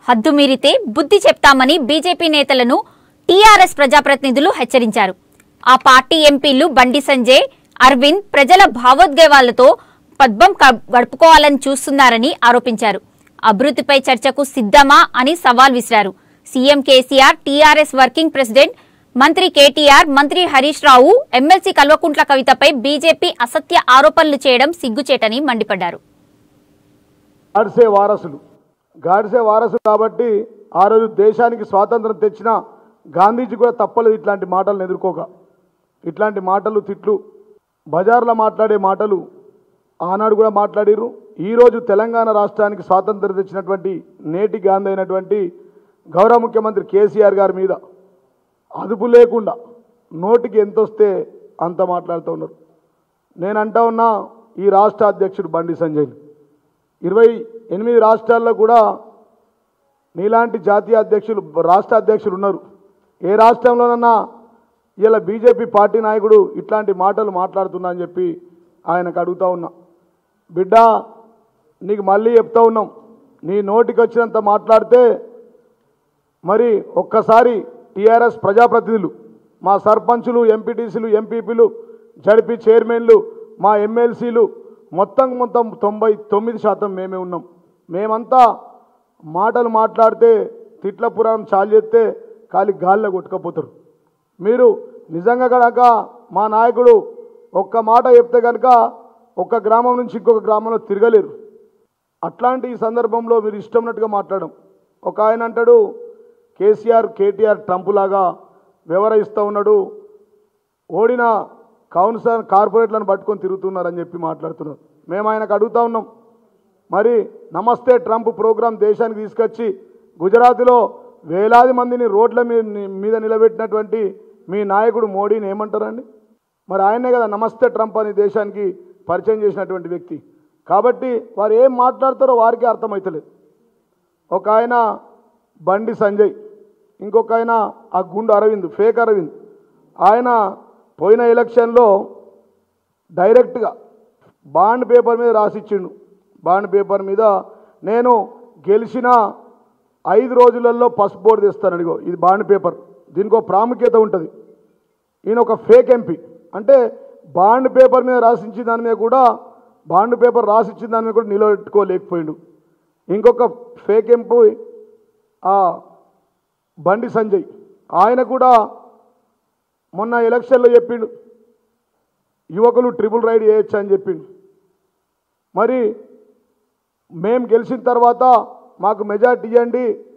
హద్దు మీరితే బుద్ధి చెప్తామని బీజేపీ నేతలను టీఆర్ఎస్ ప్రజాప్రతినిధులు హెచ్చరించారు ఆ పార్టీ ఎంపీలు బండి సంజయ్ అరవింద్ ప్రజల భావోద్వేగాలతో పద్మం క- గడుపుకోవాలని చూస్తున్నారని ఆరోపించారు అభివృద్ధిపై చర్చకు సిద్ధమా అని సవాల్ విసిరారు CM KCR TRS working president మంత్రి కేటీఆర్ మంత్రి హరీష్ రావు ఎమ్మెల్సీ కల్వకుంట్ల కవితపై బీజేపీ అసత్య ఆరోపణలు చేయడం సిగ్గుచేటని మండిపడ్డారు గాడ్సే వారసులు గాడ్సే వారసులు కాబట్టి ఆ రోజు దేశానికి స్వాతంత్రం తెచ్చిన గాంధీజీ కూడా తప్పలేదు ఇట్లాంటి మాటలను ఎదుర్కోక ఇట్లాంటి మాటలు తిట్లు బజార్లో మాట్లాడే మాటలు ఆనాడు కూడా మాట్లాడిరు ఈరోజు తెలంగాణ రాష్ట్రానికి స్వాతంత్రం తెచ్చినటువంటి నేటి గాంధీ అయినటువంటి గౌరవ ముఖ్యమంత్రి కేసీఆర్ గారి మీద అదుపు లేకుండా నోటికి ఎంత వస్తే అంత మాట్లాడుతూ ఉన్నారు నేను అంటా ఉన్నా ఈ రాష్ట్ర అధ్యక్షుడు బండి సంజయ్ని ఇరవై ఎనిమిది రాష్ట్రాల్లో కూడా నీలాంటి జాతీయ అధ్యక్షులు రాష్ట్ర అధ్యక్షులు ఉన్నారు ఏ రాష్ట్రంలోనన్నా ఇలా బీజేపీ పార్టీ నాయకుడు ఇట్లాంటి మాటలు మాట్లాడుతున్నా అని చెప్పి ఆయనకు అడుగుతా ఉన్నా బిడ్డ నీకు మళ్ళీ చెప్తా ఉన్నాం నీ నోటికి వచ్చినంత మాట్లాడితే మరి ఒక్కసారి టీఆర్ఎస్ ప్రజాప్రతినిధులు మా సర్పంచులు ఎంపీటీసీలు ఎంపీపీలు జడ్పీ చైర్మన్లు మా ఎమ్మెల్సీలు మొత్తం మొత్తం తొంభై తొమ్మిది శాతం మేమే ఉన్నాం మేమంతా మాటలు మాట్లాడితే తిట్ల పురాణం చాలు చేస్తే కాలి గాల్లో కొట్టుకపోతారు మీరు నిజంగా కనుక మా నాయకుడు ఒక్క మాట చెప్తే కనుక ఒక్క గ్రామం నుంచి ఇంకొక గ్రామంలో తిరగలేరు అట్లాంటి ఈ సందర్భంలో మీరు ఇష్టం ఉన్నట్టుగా మాట్లాడడం ఒక ఆయన అంటాడు కేసీఆర్ కేటీఆర్ ట్రంప్ లాగా వ్యవహరిస్తూ ఉన్నాడు ఓడిన కౌన్సిలర్ కార్పొరేట్లను పట్టుకొని తిరుగుతున్నారని చెప్పి మాట్లాడుతున్నారు మేము ఆయనకు అడుగుతా ఉన్నాం మరి నమస్తే ట్రంప్ ప్రోగ్రాం దేశానికి తీసుకొచ్చి గుజరాత్లో వేలాది మందిని రోడ్ల మీద మీద నిలబెట్టినటువంటి మీ నాయకుడు మోడీని ఏమంటారండి మరి ఆయనే కదా నమస్తే ట్రంప్ అని దేశానికి పరిచయం చేసినటువంటి వ్యక్తి కాబట్టి వారు ఏం మాట్లాడతారో వారికే అర్థమవుతలేదు ఒక ఆయన బండి సంజయ్ ఇంకొక ఆయన ఆ గుండు అరవింద్ ఫేక్ అరవింద్ ఆయన పోయిన ఎలక్షన్లో డైరెక్ట్గా బాండ్ పేపర్ మీద రాసిచ్చిండు బాండ్ పేపర్ మీద నేను గెలిచిన ఐదు రోజులలో పసుపు బోర్డు తెస్తాను అడిగో ఇది బాండ్ పేపర్ దీనికి ఒక ప్రాముఖ్యత ఉంటుంది ఈయన ఒక ఫేక్ ఎంపీ అంటే బాండ్ పేపర్ మీద రాసిచ్చిన దాని మీద కూడా బాండ్ పేపర్ రాసిచ్చిన దాని మీద కూడా నిలబెట్టుకోలేకపోయిండు ఇంకొక ఫేక్ ఎంపీ ఆ బండి సంజయ్ ఆయన కూడా మొన్న ఎలక్షన్లో చెప్పిండు యువకులు ట్రిపుల్ రైడ్ చేయొచ్చు అని చెప్పిండు మరి మేము గెలిచిన తర్వాత మాకు మెజార్టీ ఇవ్వండి